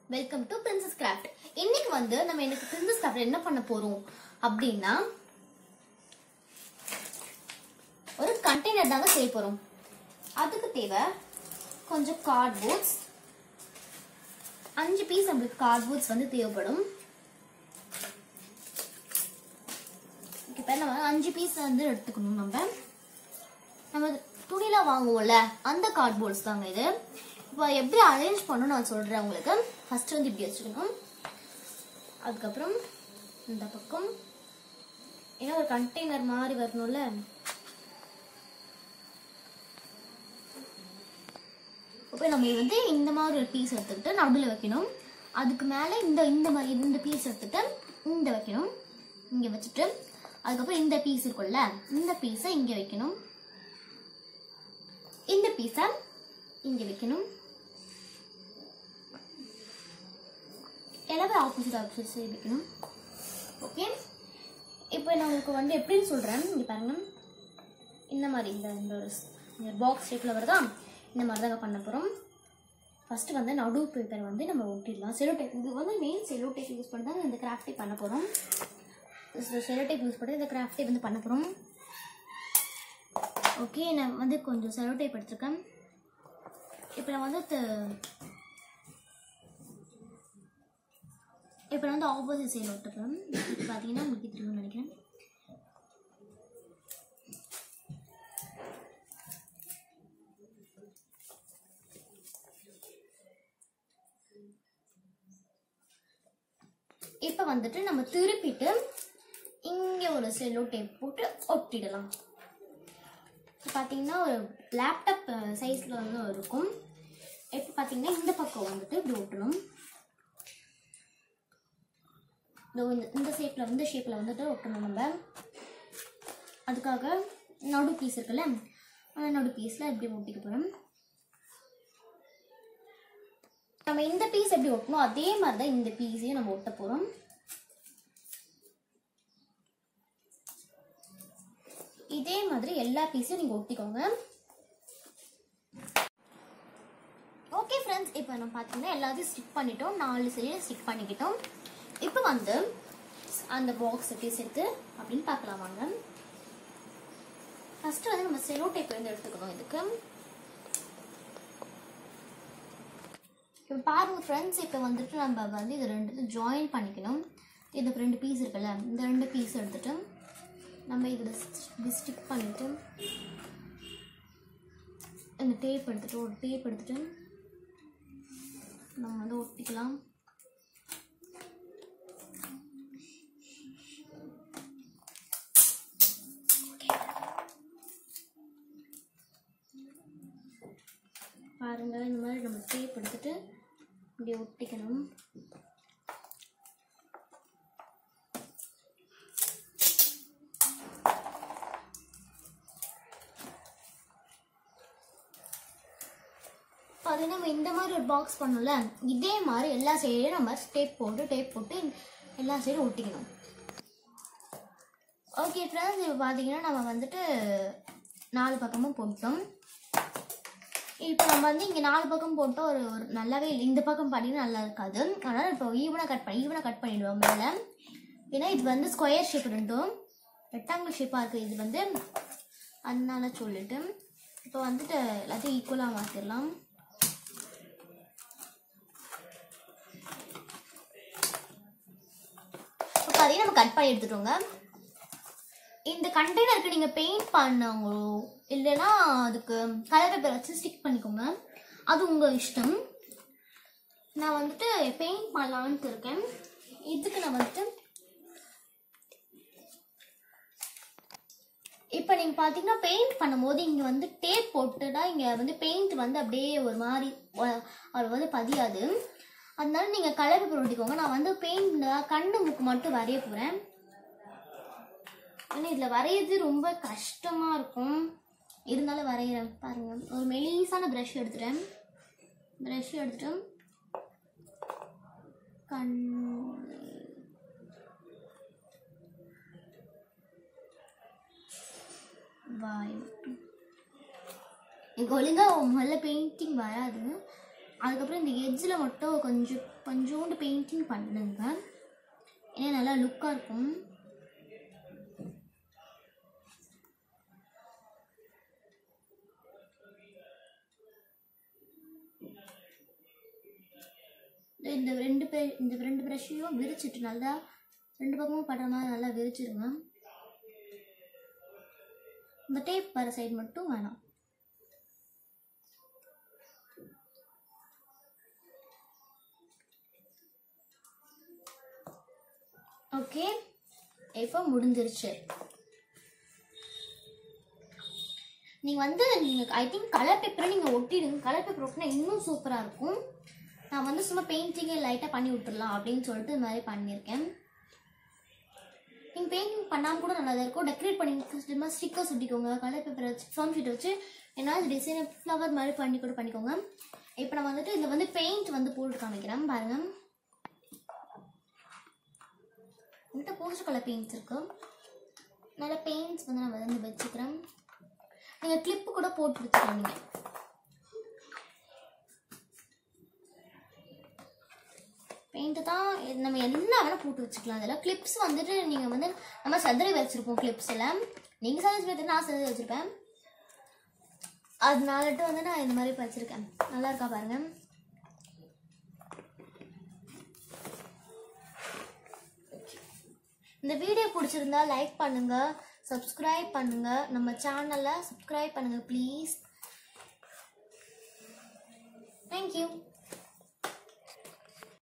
welcome to princess craft இன்னைக்கு வந்து நம்ம எனக்கு பிரின்சஸ் கிராஃப்ட் என்ன பண்ண போறோம் அப்படின்னா ஒரு கண்டெய்னர் தாங்க செய்ய போறோம் அதுக்கு தேவை கொஞ்சம் கார்ட்போர்ட்ஸ் அஞ்சு பீஸ் நம்மளுக்கு கார்ட்போர்ட்ஸ் வந்து தேவைப்படும் இப்போ நம்ம அஞ்சு பீஸ் வந்து எடுத்துக்கணும் நம்ம நம்ம துணியில வாங்குவோம்ல அந்த கார்ட்போர்ட்ஸ் தாங்க இது இப்போ எப்படி அரேஞ்ச் பண்ணணும் நான் சொல்றேன் உங்களுக்கு ஃபர்ஸ்ட் வந்து இப்படி வச்சுக்கணும் அதுக்கப்புறம் இந்த பக்கம் ஏன்னா ஒரு கண்டெய்னர் மாதிரி வரணும்ல இப்போ நம்ம இது வந்து இந்த மாதிரி ஒரு பீஸ் எடுத்துக்கிட்டு நடுவில் வைக்கணும் அதுக்கு மேலே இந்த இந்த மாதிரி இந்த பீஸ் எடுத்துட்டு இந்த வைக்கணும் இங்கே வச்சுட்டு அதுக்கப்புறம் இந்த பீஸ் இருக்கும்ல இந்த பீஸை இங்கே வைக்கணும் இந்த பீஸை இங்கே வைக்கணும் எல்லாமே ஆப்போசிட் ஆப்போசிட் சைடு வைக்கணும் ஓகே இப்போ நான் உங்களுக்கு வந்து எப்படின்னு சொல்கிறேன் இங்கே பாருங்க இந்த மாதிரி இந்த இந்த ஒரு இந்த பாக்ஸ் ஷேப்பில் வருதா இந்த மாதிரி தாங்க பண்ண போகிறோம் ஃபஸ்ட்டு வந்து நடு பேப்பர் வந்து நம்ம ஒட்டிடலாம் செலோ டேப் இது வந்து மெயின் செலோ டேப் யூஸ் பண்ணி தான் இந்த கிராஃப்டே பண்ண போகிறோம் செலோ டேப் யூஸ் பண்ணி இந்த கிராஃப்டே வந்து பண்ண போகிறோம் ஓகே நான் வந்து கொஞ்சம் செலோ டேப் எடுத்திருக்கேன் இப்போ நான் வந்து த- இப்போ நான் வந்து ஆப்போசிட் சைடில் ஒட்டுக்கிறேன் இப்போ பார்த்தீங்கன்னா உங்களுக்கு தெரியும்னு நினைக்கிறேன் இப்போ வந்துட்டு நம்ம திருப்பிட்டு இங்கே ஒரு செல்லோ டேப் போட்டு ஒட்டிடலாம் இப்போ பார்த்தீங்கன்னா ஒரு லேப்டாப் சைஸில் வந்து இருக்கும் இப்போ பார்த்தீங்கன்னா இந்த பக்கம் வந்துட்டு இப்படி ஒட்டணும் இதோ இந்த இந்த ஷேப்பில் இந்த ஷேப்பில் வந்துட்டு ஒட்டணும் நம்ம அதுக்காக நடு பீஸ் இருக்குல்ல அந்த நடு பீஸில் இப்படி ஒட்டிக்க போகிறோம் நம்ம இந்த பீஸ் எப்படி ஒட்டணும் அதே மாதிரி தான் இந்த பீஸையும் நம்ம ஒட்ட போகிறோம் இதே மாதிரி எல்லா பீஸையும் நீங்கள் ஒட்டிக்கோங்க ஓகே ஃப்ரெண்ட்ஸ் இப்போ நம்ம பார்த்தீங்கன்னா எல்லாத்தையும் ஸ்டிக் பண்ணிட்டோம் நாலு சைடு ஸ்டிக் பண்ணிக்கிட்டோம் இப்போ வந்து அந்த பாக்ஸ் எப்படி சேர்த்து அப்படின்னு பார்க்கலாம் வாங்க ஃபர்ஸ்ட் வந்து நம்ம செலோ டேப் வந்து எடுத்துக்கணும் இதுக்கு இப்போ பாருங்க ஃப்ரெண்ட்ஸ் இப்போ வந்துட்டு நம்ம வந்து இது ரெண்டு ஜாயின் பண்ணிக்கணும் இது ரெண்டு பீஸ் இருக்குல்ல இந்த ரெண்டு பீஸ் எடுத்துட்டு நம்ம இதில் இப்படி ஸ்டிக் பண்ணிட்டு இந்த டேப் எடுத்துட்டு ஒரு டேப் எடுத்துட்டு நம்ம வந்து ஒட்டிக்கலாம் பாருங்க இந்த மாதிரி நம்ம டேப் எடுத்துட்டு இப்படி ஒட்டிக்கணும் பார்த்தீங்கன்னா நம்ம இந்த மாதிரி ஒரு பாக்ஸ் பண்ணோம்ல இதே மாதிரி எல்லா சைடையும் நம்ம டேப் போட்டு டேப் போட்டு எல்லா சைடும் ஒட்டிக்கணும் ஓகே ஃப்ரெண்ட்ஸ் இப்போ பார்த்தீங்கன்னா நம்ம வந்துட்டு நாலு பக்கமும் போட்டோம் இப்போ நம்ம வந்து இங்கே நாலு பக்கம் போட்டால் ஒரு ஒரு நல்லாவே இல்லை இந்த பக்கம் பார்த்தீங்கன்னா நல்லா இருக்காது அதனால் இப்போ ஈவனாக கட் பண்ணி ஈவனாக கட் பண்ணிடுவோம் மேலே ஏன்னா இது வந்து ஸ்கொயர் ஷேப் ரெண்டும் ரெக்டாங்கிள் ஷேப்பாக இருக்குது இது வந்து அதனால சொல்லிட்டு இப்போ வந்துட்டு எல்லாத்தையும் ஈக்குவலாக மாற்றிடலாம் இப்போ பார்த்தீங்கன்னா நம்ம கட் பண்ணி எடுத்துட்டோங்க இந்த கண்டெய்னருக்கு நீங்கள் பெயிண்ட் பண்ணாங்களோ இல்லைன்னா அதுக்கு கலர் பேப்பர் வச்சு ஸ்டிக் பண்ணிக்கோங்க அது உங்கள் இஷ்டம் நான் வந்துட்டு பெயிண்ட் பண்ணலான்ட்டு இருக்கேன் இதுக்கு நான் வந்துட்டு இப்போ நீங்கள் பார்த்தீங்கன்னா பெயிண்ட் பண்ணும்போது இங்கே வந்து டேப் போட்டுட்டா இங்கே வந்து பெயிண்ட் வந்து அப்படியே ஒரு மாதிரி வ- அது வந்து பதியாது அதனால நீங்கள் கலர் பேப்பர் ஒட்டிக்கோங்க நான் வந்து பெயிண்ட் கண்ணு முக்கு மட்டும் வரைய போகிறேன் ஏன்னா இதில் வரையிறது ரொம்ப கஷ்டமாக இருக்கும் இருந்தாலும் வரைகிறேன் பாருங்க ஒரு மெலிசான ப்ரஷ் எடுத்துட்டேன் ப்ரஷ் எடுத்துட்டு கண் வாய் எனக்கு ஒழுங்கா முதல்ல பெயிண்டிங் வராது அதுக்கப்புறம் இந்த எட்ஜில் மட்டும் கொஞ்சம் கொஞ்சோண்டு பெயிண்டிங் பண்ணுங்க ஏன்னா நல்லா லுக்காக இருக்கும் இந்த ரெண்டு பே இந்த ரெண்டு ப்ரஷ்ஷையும் விரிச்சிட்டு நல்லா ரெண்டு பக்கமும் படுற மாதிரி நல்லா விரிச்சிருங்க இந்த டேப் வர சைடு மட்டும் வேணாம் ஓகே இப்போ முடிஞ்சிருச்சு நீங்கள் வந்து நீங்கள் ஐ திங்க் கலர் பேப்பரை நீங்கள் ஒட்டிடுங்க கலர் பேப்பர் ஒட்டினா இன்னும் சூப்பராக இருக்கும் நான் வந்து சும்மா பெயிண்டிங்கே லைட்டாக பண்ணி விட்டுறலாம் அப்படின்னு சொல்லிட்டு இது மாதிரி பண்ணியிருக்கேன் நீங்கள் பெயிண்டிங் பண்ணாமல் கூட நல்லா தான் இருக்கும் டெக்கரேட் பண்ணி சும்மா ஸ்டிக்கர்ஸ் ஒட்டிக்கோங்க கலர் பேப்பரை வச்சு ஃபார்ம் ஷீட் வச்சு என்னால் டிசைன் ஃப்ளவர் மாதிரி பண்ணி கூட பண்ணிக்கோங்க இப்போ நான் வந்துட்டு இதில் வந்து பெயிண்ட் வந்து போட்டு காமிக்கிறேன் பாருங்கள் என்கிட்ட போஸ்டர் கலர் பெயிண்ட்ஸ் இருக்கு நல்ல பெயிண்ட்ஸ் வந்து நான் வந்து வச்சுக்கிறேன் நீங்கள் கிளிப்பு கூட போட்டு வச்சுக்கலாம் நீங்கள் பெயிண்ட்டு தான் இது நம்ம என்ன வேணால் போட்டு வச்சுக்கலாம் அதில் கிளிப்ஸ் வந்துட்டு நீங்கள் வந்து நம்ம சதுரை வச்சுருப்போம் கிளிப்ஸ் எல்லாம் நீங்கள் சதுரை வச்சுட்டு நான் சதுரை வச்சுருப்பேன் அதனாலட்டு வந்து நான் இந்த மாதிரி வச்சுருக்கேன் நல்லா இருக்கா பாருங்க இந்த வீடியோ பிடிச்சிருந்தா லைக் பண்ணுங்க சப்ஸ்கிரைப் பண்ணுங்க நம்ம சேனலை சப்ஸ்கிரைப் பண்ணுங்க ப்ளீஸ் தேங்க்யூ